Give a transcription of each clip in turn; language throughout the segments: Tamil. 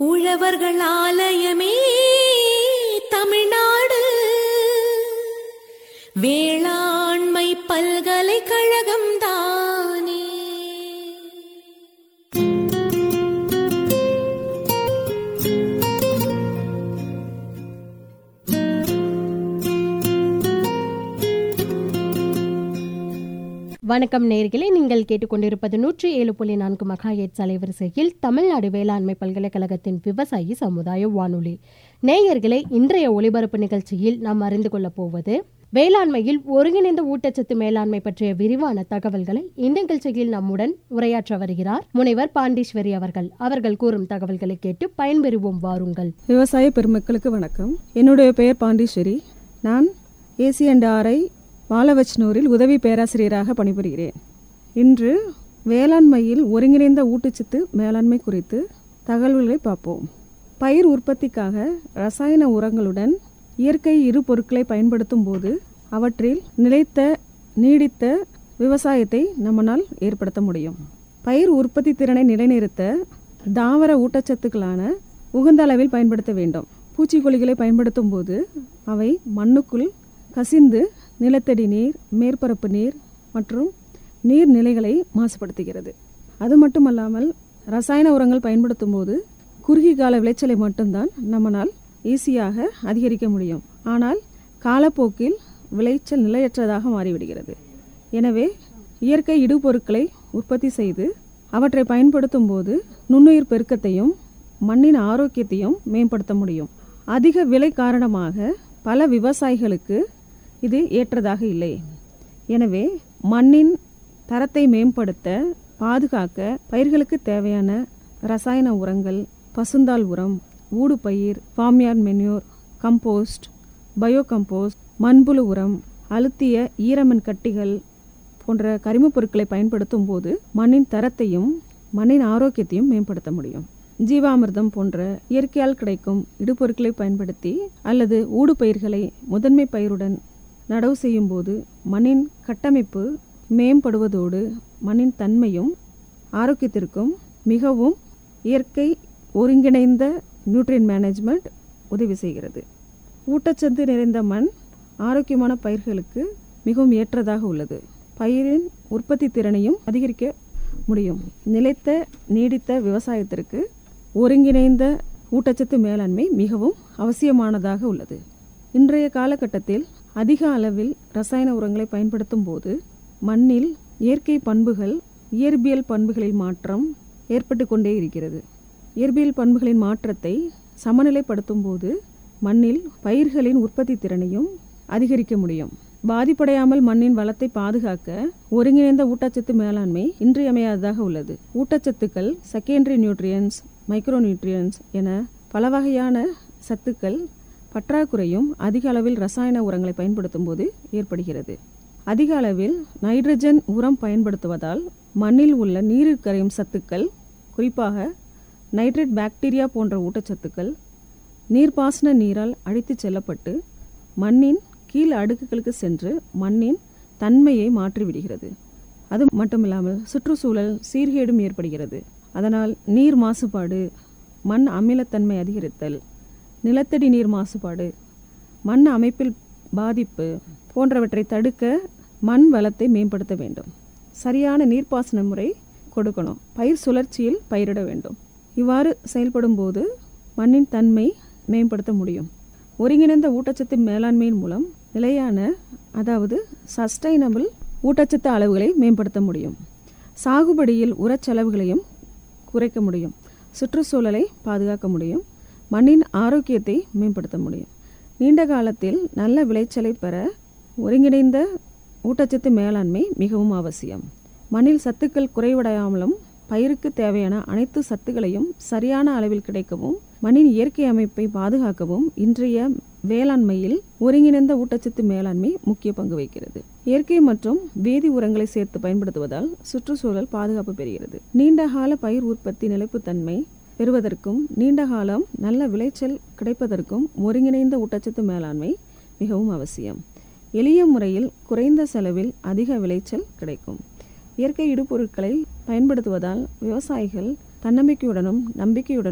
உழவர்கள் ஆலயமே தமிழ்நாடு வேளாண்மை பல்கலைக்கழகம் தானே வணக்கம் நேர்களே நீங்கள் கேட்டுக்கொண்டிருப்பது நூற்றி ஏழு புள்ளி நான்கு மகாயேட் அலைவரிசையில் தமிழ்நாடு வேளாண்மை பல்கலைக்கழகத்தின் விவசாயி சமுதாய வானொலி நேயர்களே இன்றைய ஒளிபரப்பு நிகழ்ச்சியில் நாம் அறிந்து கொள்ளப் போவது வேளாண்மையில் ஒருங்கிணைந்த ஊட்டச்சத்து மேலாண்மை பற்றிய விரிவான தகவல்களை இந்த நிகழ்ச்சியில் நம்முடன் உரையாற்ற வருகிறார் முனைவர் பாண்டீஸ்வரி அவர்கள் அவர்கள் கூறும் தகவல்களை கேட்டு பயன்பெறுவோம் வாருங்கள் விவசாய பெருமக்களுக்கு வணக்கம் என்னுடைய பெயர் பாண்டீஸ்வரி நான் ஏசி அண்ட் ஆர்ஐ வாழவச்னூரில் உதவி பேராசிரியராக பணிபுரிகிறேன் இன்று வேளாண்மையில் ஒருங்கிணைந்த ஊட்டச்சத்து மேலாண்மை குறித்து தகவல்களை பார்ப்போம் பயிர் உற்பத்திக்காக ரசாயன உரங்களுடன் இயற்கை இரு பொருட்களை பயன்படுத்தும் போது அவற்றில் நிலைத்த நீடித்த விவசாயத்தை நம்மால் ஏற்படுத்த முடியும் பயிர் உற்பத்தி திறனை நிலைநிறுத்த தாவர ஊட்டச்சத்துக்களான உகந்த அளவில் பயன்படுத்த வேண்டும் பூச்சிக்கொல்லிகளை பயன்படுத்தும் போது அவை மண்ணுக்குள் கசிந்து நிலத்தடி நீர் மேற்பரப்பு நீர் மற்றும் நீர்நிலைகளை மாசுபடுத்துகிறது அது மட்டுமல்லாமல் ரசாயன உரங்கள் பயன்படுத்தும் போது குறுகிய கால விளைச்சலை மட்டும்தான் நம்மளால் ஈஸியாக அதிகரிக்க முடியும் ஆனால் காலப்போக்கில் விளைச்சல் நிலையற்றதாக மாறிவிடுகிறது எனவே இயற்கை இடுபொருட்களை உற்பத்தி செய்து அவற்றை பயன்படுத்தும் போது நுண்ணுயிர் பெருக்கத்தையும் மண்ணின் ஆரோக்கியத்தையும் மேம்படுத்த முடியும் அதிக விலை காரணமாக பல விவசாயிகளுக்கு இது ஏற்றதாக இல்லை எனவே மண்ணின் தரத்தை மேம்படுத்த பாதுகாக்க பயிர்களுக்கு தேவையான ரசாயன உரங்கள் பசுந்தாள் உரம் ஊடுபயிர் farmyard manure compost bio compost மண்புழு உரம் அழுத்திய ஈரமண் கட்டிகள் போன்ற கரிமப் பொருட்களை பயன்படுத்தும் போது மண்ணின் தரத்தையும் மண்ணின் ஆரோக்கியத்தையும் மேம்படுத்த முடியும் ஜீவாமிர்தம் போன்ற இயற்கையால் கிடைக்கும் இடுபொருட்களை பயன்படுத்தி அல்லது ஊடுபயிர்களை முதன்மை பயிருடன் நடவு செய்யும் போது மண்ணின் கட்டமைப்பு மேம்படுவதோடு மண்ணின் தன்மையும் ஆரோக்கியத்திற்கும் மிகவும் இயற்கை ஒருங்கிணைந்த நியூட்ரியன் மேனேஜ்மெண்ட் உதவி செய்கிறது ஊட்டச்சத்து நிறைந்த மண் ஆரோக்கியமான பயிர்களுக்கு மிகவும் ஏற்றதாக உள்ளது பயிரின் உற்பத்தி திறனையும் அதிகரிக்க முடியும் நிலைத்த நீடித்த விவசாயத்திற்கு ஒருங்கிணைந்த ஊட்டச்சத்து மேலாண்மை மிகவும் அவசியமானதாக உள்ளது இன்றைய காலகட்டத்தில் அதிக அளவில் ரசாயன உரங்களை பயன்படுத்தும் போது மண்ணில் இயற்கை பண்புகள் இயற்பியல் பண்புகளில் மாற்றம் ஏற்பட்டு கொண்டே இருக்கிறது இயற்பியல் பண்புகளின் மாற்றத்தை சமநிலைப்படுத்தும் போது மண்ணில் பயிர்களின் உற்பத்தி திறனையும் அதிகரிக்க முடியும் பாதிப்படையாமல் மண்ணின் வளத்தை பாதுகாக்க ஒருங்கிணைந்த ஊட்டச்சத்து மேலாண்மை இன்றியமையாததாக உள்ளது ஊட்டச்சத்துக்கள் செகண்டரி நியூட்ரியன்ஸ் மைக்ரோ நியூட்ரியன்ஸ் என பல வகையான சத்துக்கள் பற்றாக்குறையும் அதிக அளவில் ரசாயன உரங்களை பயன்படுத்தும் போது ஏற்படுகிறது அதிக அளவில் நைட்ரஜன் உரம் பயன்படுத்துவதால் மண்ணில் உள்ள நீரில் கரையும் சத்துக்கள் குறிப்பாக நைட்ரேட் பாக்டீரியா போன்ற ஊட்டச்சத்துக்கள் நீர்ப்பாசன நீரால் அழித்துச் செல்லப்பட்டு மண்ணின் கீழ் அடுக்குகளுக்கு சென்று மண்ணின் தன்மையை மாற்றிவிடுகிறது அது மட்டுமில்லாமல் சுற்றுச்சூழல் சீர்கேடும் ஏற்படுகிறது அதனால் நீர் மாசுபாடு மண் அமிலத்தன்மை அதிகரித்தல் நிலத்தடி நீர் மாசுபாடு மண் அமைப்பில் பாதிப்பு போன்றவற்றை தடுக்க மண் வளத்தை மேம்படுத்த வேண்டும் சரியான நீர்ப்பாசன முறை கொடுக்கணும் பயிர் சுழற்சியில் பயிரிட வேண்டும் இவ்வாறு செயல்படும் போது மண்ணின் தன்மை மேம்படுத்த முடியும் ஒருங்கிணைந்த ஊட்டச்சத்து மேலாண்மையின் மூலம் நிலையான அதாவது சஸ்டைனபிள் ஊட்டச்சத்து அளவுகளை மேம்படுத்த முடியும் சாகுபடியில் உரச் செலவுகளையும் குறைக்க முடியும் சுற்றுச்சூழலை பாதுகாக்க முடியும் மண்ணின் ஆரோக்கியத்தை மேம்படுத்த முடியும் நீண்ட காலத்தில் நல்ல விளைச்சலை பெற ஒருங்கிணைந்த ஊட்டச்சத்து மேலாண்மை மிகவும் அவசியம் மண்ணில் சத்துக்கள் குறைவடையாமலும் பயிருக்கு தேவையான அனைத்து சத்துக்களையும் சரியான அளவில் கிடைக்கவும் மண்ணின் இயற்கை அமைப்பை பாதுகாக்கவும் இன்றைய வேளாண்மையில் ஒருங்கிணைந்த ஊட்டச்சத்து மேலாண்மை முக்கிய பங்கு வகிக்கிறது இயற்கை மற்றும் வேதி உரங்களை சேர்த்து பயன்படுத்துவதால் சுற்றுச்சூழல் பாதுகாப்பு பெறுகிறது நீண்டகால பயிர் உற்பத்தி நிலைப்புத்தன்மை பெறுவதற்கும் நீண்ட காலம் நல்ல விளைச்சல் கிடைப்பதற்கும் ஒருங்கிணைந்த ஊட்டச்சத்து மேலாண்மை மிகவும் அவசியம் எளிய முறையில் குறைந்த செலவில் அதிக விளைச்சல் கிடைக்கும் இயற்கை இடுபொருட்களை பயன்படுத்துவதால் விவசாயிகள் தன்னம்பிக்கையுடனும் நம்பிக்கையுடனும்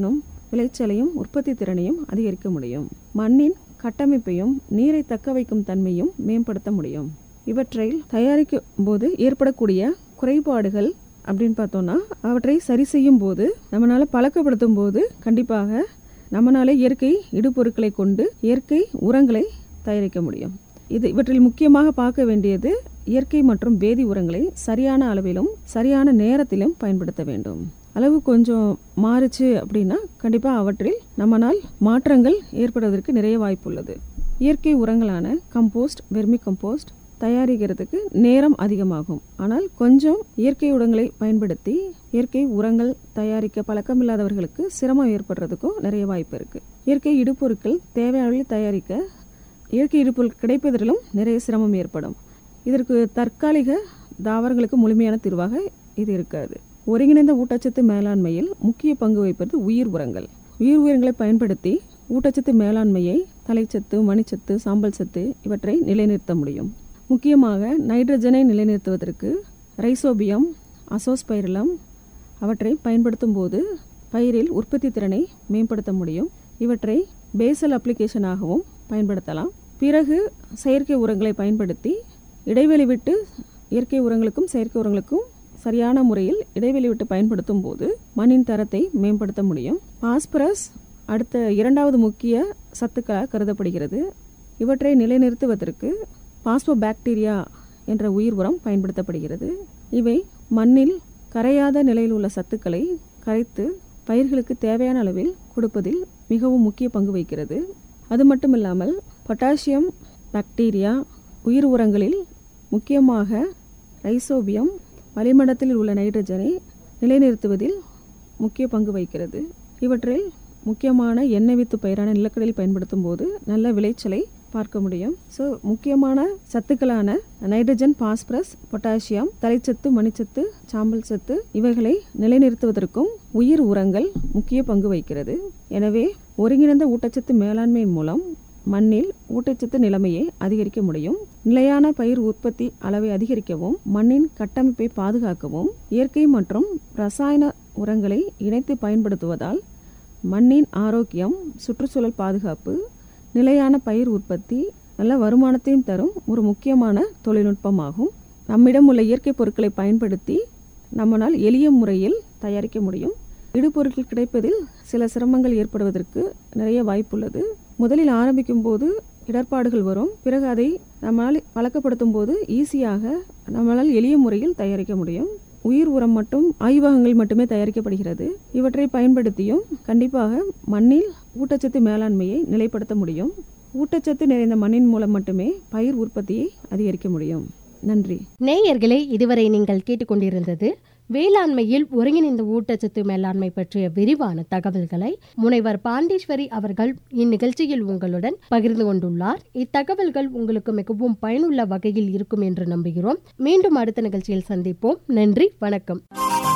விளைச்சலையும் உற்பத்தி திறனையும் அதிகரிக்க முடியும் மண்ணின் கட்டமைப்பையும் நீரை தக்க வைக்கும் தன்மையும் மேம்படுத்த முடியும் இவற்றை தயாரிக்கும் போது ஏற்படக்கூடிய குறைபாடுகள் அப்படின்னு பார்த்தோன்னா அவற்றை சரி செய்யும் போது நம்மளால் பழக்கப்படுத்தும் போது கண்டிப்பாக நம்மளால இயற்கை இடுபொருட்களை கொண்டு இயற்கை உரங்களை தயாரிக்க முடியும் இது இவற்றில் முக்கியமாக பார்க்க வேண்டியது இயற்கை மற்றும் வேதி உரங்களை சரியான அளவிலும் சரியான நேரத்திலும் பயன்படுத்த வேண்டும் அளவு கொஞ்சம் மாறுச்சு அப்படின்னா கண்டிப்பாக அவற்றில் நம்மனால் மாற்றங்கள் ஏற்படுவதற்கு நிறைய வாய்ப்புள்ளது இயற்கை உரங்களான கம்போஸ்ட் வெர்மி கம்போஸ்ட் தயாரிக்கிறதுக்கு நேரம் அதிகமாகும் ஆனால் கொஞ்சம் இயற்கை உரங்களை பயன்படுத்தி இயற்கை உரங்கள் தயாரிக்க பழக்கமில்லாதவர்களுக்கு சிரமம் ஏற்படுறதுக்கும் நிறைய வாய்ப்பு இருக்குது இயற்கை இடுபொருட்கள் தேவையான அளவில் தயாரிக்க இயற்கை இடுபொருள் கிடைப்பதிலும் நிறைய சிரமம் ஏற்படும் இதற்கு தற்காலிக தாவரங்களுக்கு முழுமையான தீர்வாக இது இருக்காது ஒருங்கிணைந்த ஊட்டச்சத்து மேலாண்மையில் முக்கிய பங்கு வகிப்பது உயிர் உரங்கள் உயிர் உரங்களை பயன்படுத்தி ஊட்டச்சத்து மேலாண்மையை தலைச்சத்து மணிச்சத்து சாம்பல் சத்து இவற்றை நிலைநிறுத்த முடியும் முக்கியமாக நைட்ரஜனை நிலைநிறுத்துவதற்கு ரைசோபியம் அசோஸ்பைரலம் அவற்றை பயன்படுத்தும் போது பயிரில் உற்பத்தி திறனை மேம்படுத்த முடியும் இவற்றை பேசல் அப்ளிகேஷனாகவும் பயன்படுத்தலாம் பிறகு செயற்கை உரங்களை பயன்படுத்தி இடைவெளி விட்டு இயற்கை உரங்களுக்கும் செயற்கை உரங்களுக்கும் சரியான முறையில் இடைவெளி விட்டு பயன்படுத்தும் போது மண்ணின் தரத்தை மேம்படுத்த முடியும் பாஸ்பரஸ் அடுத்த இரண்டாவது முக்கிய சத்துக்களாக கருதப்படுகிறது இவற்றை நிலைநிறுத்துவதற்கு பாஸ்போ பாக்டீரியா என்ற உயிர் உரம் பயன்படுத்தப்படுகிறது இவை மண்ணில் கரையாத நிலையில் உள்ள சத்துக்களை கரைத்து பயிர்களுக்கு தேவையான அளவில் கொடுப்பதில் மிகவும் முக்கிய பங்கு வகிக்கிறது அது மட்டும் இல்லாமல் பொட்டாசியம் பாக்டீரியா உயிர் உரங்களில் முக்கியமாக ரைசோபியம் வளிமண்டலத்தில் உள்ள நைட்ரஜனை நிலைநிறுத்துவதில் முக்கிய பங்கு வகிக்கிறது இவற்றில் முக்கியமான எண்ணெய் வித்து பயிரான நிலக்கடலில் பயன்படுத்தும் போது நல்ல விளைச்சலை பார்க்க முடியும் ஸோ முக்கியமான சத்துக்களான நைட்ரஜன் பாஸ்பரஸ் பொட்டாசியம் தலைச்சத்து மணிச்சத்து சாம்பல் சத்து இவைகளை நிலைநிறுத்துவதற்கும் உயிர் உரங்கள் முக்கிய பங்கு வகிக்கிறது எனவே ஒருங்கிணைந்த ஊட்டச்சத்து மேலாண்மையின் மூலம் மண்ணில் ஊட்டச்சத்து நிலைமையை அதிகரிக்க முடியும் நிலையான பயிர் உற்பத்தி அளவை அதிகரிக்கவும் மண்ணின் கட்டமைப்பை பாதுகாக்கவும் இயற்கை மற்றும் ரசாயன உரங்களை இணைத்து பயன்படுத்துவதால் மண்ணின் ஆரோக்கியம் சுற்றுச்சூழல் பாதுகாப்பு நிலையான பயிர் உற்பத்தி நல்ல வருமானத்தையும் தரும் ஒரு முக்கியமான தொழில்நுட்பமாகும் நம்மிடம் உள்ள இயற்கை பொருட்களை பயன்படுத்தி நம்மளால் எளிய முறையில் தயாரிக்க முடியும் இடுபொருட்கள் கிடைப்பதில் சில சிரமங்கள் ஏற்படுவதற்கு நிறைய வாய்ப்புள்ளது முதலில் ஆரம்பிக்கும் போது இடர்பாடுகள் வரும் பிறகு அதை நம்மால் பழக்கப்படுத்தும் போது ஈஸியாக நம்மளால் எளிய முறையில் தயாரிக்க முடியும் உயிர் உரம் மட்டும் ஆய்வகங்கள் மட்டுமே தயாரிக்கப்படுகிறது இவற்றை பயன்படுத்தியும் கண்டிப்பாக மண்ணில் ஊட்டச்சத்து மேலாண்மையை நிலைப்படுத்த முடியும் ஊட்டச்சத்து நிறைந்த மண்ணின் மூலம் மட்டுமே பயிர் உற்பத்தியை அதிகரிக்க முடியும் நன்றி நேயர்களே இதுவரை நீங்கள் கேட்டுக்கொண்டிருந்தது வேளாண்மையில் ஒருங்கிணைந்த ஊட்டச்சத்து மேலாண்மை பற்றிய விரிவான தகவல்களை முனைவர் பாண்டீஸ்வரி அவர்கள் இந்நிகழ்ச்சியில் உங்களுடன் பகிர்ந்து கொண்டுள்ளார் இத்தகவல்கள் உங்களுக்கு மிகவும் பயனுள்ள வகையில் இருக்கும் என்று நம்புகிறோம் மீண்டும் அடுத்த நிகழ்ச்சியில் சந்திப்போம் நன்றி வணக்கம்